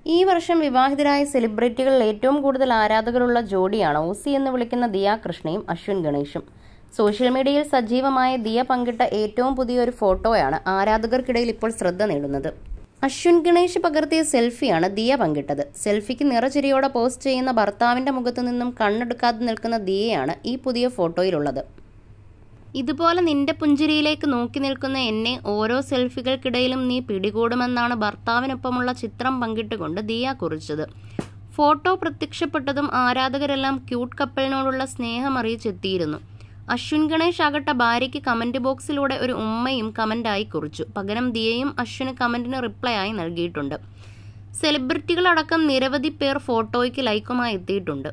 ഈ വർഷം വിവാഹിതരായ സെലിബ്രിറ്റികളിൽ ഏറ്റവും കൂടുതൽ ആരാധകരുള്ള ജോഡിയാണ് ഓസി എന്ന് വിളിക്കുന്ന ദിയ കൃഷ്ണയും അശ്വിൻ ഗണേഷും സോഷ്യൽ മീഡിയയിൽ സജീവമായ ദിയ പങ്കിട്ട ഏറ്റവും പുതിയൊരു ഫോട്ടോയാണ് ആരാധകർക്കിടയിൽ ഇപ്പോൾ ശ്രദ്ധ നേടുന്നത് അശ്വിൻ ഗണേഷ് പകർത്തിയ സെൽഫിയാണ് ദിയ പങ്കിട്ടത് സെൽഫിക്ക് നിറചിരിയോടെ പോസ്റ്റ് ചെയ്യുന്ന ഭർത്താവിന്റെ മുഖത്തു നിന്നും കണ്ണെടുക്കാതെ നിൽക്കുന്ന ദിയയാണ് ഈ പുതിയ ഫോട്ടോയിലുള്ളത് ഇതുപോലെ നിന്റെ പുഞ്ചിരിയിലേക്ക് നോക്കി നിൽക്കുന്ന എന്നെ ഓരോ സെൽഫികൾക്കിടയിലും നീ പിടികൂടുമെന്നാണ് ഭർത്താവിനൊപ്പമുള്ള ചിത്രം പങ്കിട്ടുകൊണ്ട് ദിയ കുറിച്ചത് ഫോട്ടോ പ്രത്യക്ഷപ്പെട്ടതും ആരാധകരെല്ലാം ക്യൂട്ട് കപ്പലിനോടുള്ള സ്നേഹം അറിയിച്ചെത്തിയിരുന്നു അശ്വിൻ ഗണേഷ് ആകട്ടെ ഭാര്യയ്ക്ക് കമന്റ് ബോക്സിലൂടെ ഒരു ഉമ്മയും കമന്റായി കുറിച്ചു പകരം ദിയയും അശ്വിന് കമന്റിന് റിപ്ലൈ ആയി നൽകിയിട്ടുണ്ട് സെലിബ്രിറ്റികളടക്കം നിരവധി പേർ ഫോട്ടോയ്ക്ക് ലൈക്കുമായി എത്തിയിട്ടുണ്ട്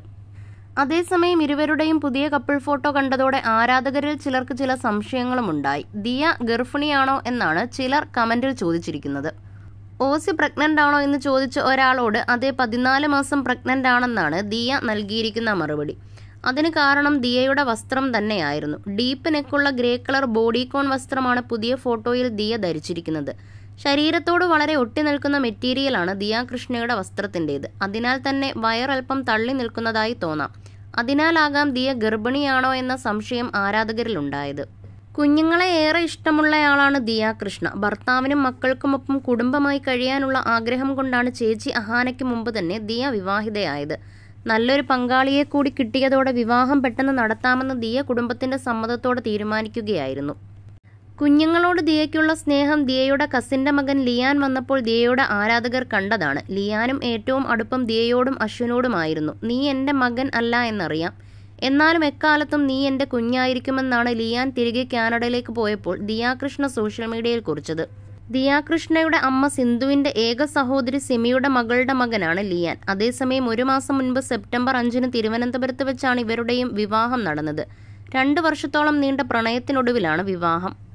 അതേസമയം ഇരുവരുടെയും പുതിയ കപ്പിൾ ഫോട്ടോ കണ്ടതോടെ ആരാധകരിൽ ചിലർക്ക് ചില സംശയങ്ങളും ഉണ്ടായി ദിയ ഗർഭിണിയാണോ എന്നാണ് ചിലർ കമന്റിൽ ചോദിച്ചിരിക്കുന്നത് ഓസി പ്രഗ്നന്റ് ആണോ എന്ന് ചോദിച്ച ഒരാളോട് അതേ പതിനാല് മാസം പ്രഗ്നന്റ് ആണെന്നാണ് ദിയ നൽകിയിരിക്കുന്ന മറുപടി അതിന് കാരണം ദിയയുടെ വസ്ത്രം തന്നെയായിരുന്നു ഡീപ്പ് നെക്കുള്ള ഗ്രേ കളർ ബോഡികോൺ വസ്ത്രമാണ് പുതിയ ഫോട്ടോയിൽ ദിയ ധരിച്ചിരിക്കുന്നത് ശരീരത്തോട് വളരെ ഒട്ടി നിൽക്കുന്ന മെറ്റീരിയലാണ് ദിയ കൃഷ്ണയുടെ വസ്ത്രത്തിൻ്റേത് അതിനാൽ തന്നെ വയറൽപ്പം തള്ളി നിൽക്കുന്നതായി തോന്നാം അതിനാലാകാം ദിയ ഗർഭിണിയാണോ എന്ന സംശയം ആരാധകരിലുണ്ടായത് കുഞ്ഞുങ്ങളെ ഏറെ ഇഷ്ടമുള്ളയാളാണ് ദിയ കൃഷ്ണ ഭർത്താവിനും മക്കൾക്കുമൊപ്പം കുടുംബമായി കഴിയാനുള്ള ആഗ്രഹം കൊണ്ടാണ് ചേച്ചി അഹാനയ്ക്ക് മുമ്പ് തന്നെ ദിയ വിവാഹിതയായത് നല്ലൊരു പങ്കാളിയെ കൂടി കിട്ടിയതോടെ വിവാഹം പെട്ടെന്ന് നടത്താമെന്ന് ദിയ കുടുംബത്തിന്റെ സമ്മതത്തോടെ തീരുമാനിക്കുകയായിരുന്നു കുഞ്ഞുങ്ങളോട് ദിയയ്ക്കുള്ള സ്നേഹം ദിയയുടെ കസിന്റെ മകൻ ലിയാൻ വന്നപ്പോൾ ദിയയുടെ ആരാധകർ കണ്ടതാണ് ലിയാനും ഏറ്റവും അടുപ്പം ദിയയോടും അശ്വിനോടുമായിരുന്നു നീ എൻ്റെ മകൻ അല്ല എന്നറിയാം എന്നാലും എക്കാലത്തും നീ എൻ്റെ കുഞ്ഞായിരിക്കുമെന്നാണ് ലിയാൻ തിരികെ കാനഡയിലേക്ക് പോയപ്പോൾ ദിയാകൃഷ്ണ സോഷ്യൽ മീഡിയയിൽ കുറിച്ചത് ദിയാകൃഷ്ണയുടെ അമ്മ സിന്ധുവിന്റെ ഏക സഹോദരി സിമിയുടെ മകളുടെ മകനാണ് ലിയാൻ അതേസമയം ഒരു മാസം മുൻപ് സെപ്റ്റംബർ അഞ്ചിന് തിരുവനന്തപുരത്ത് വെച്ചാണ് ഇവരുടെയും വിവാഹം നടന്നത് രണ്ട് വർഷത്തോളം നീണ്ട പ്രണയത്തിനൊടുവിലാണ് വിവാഹം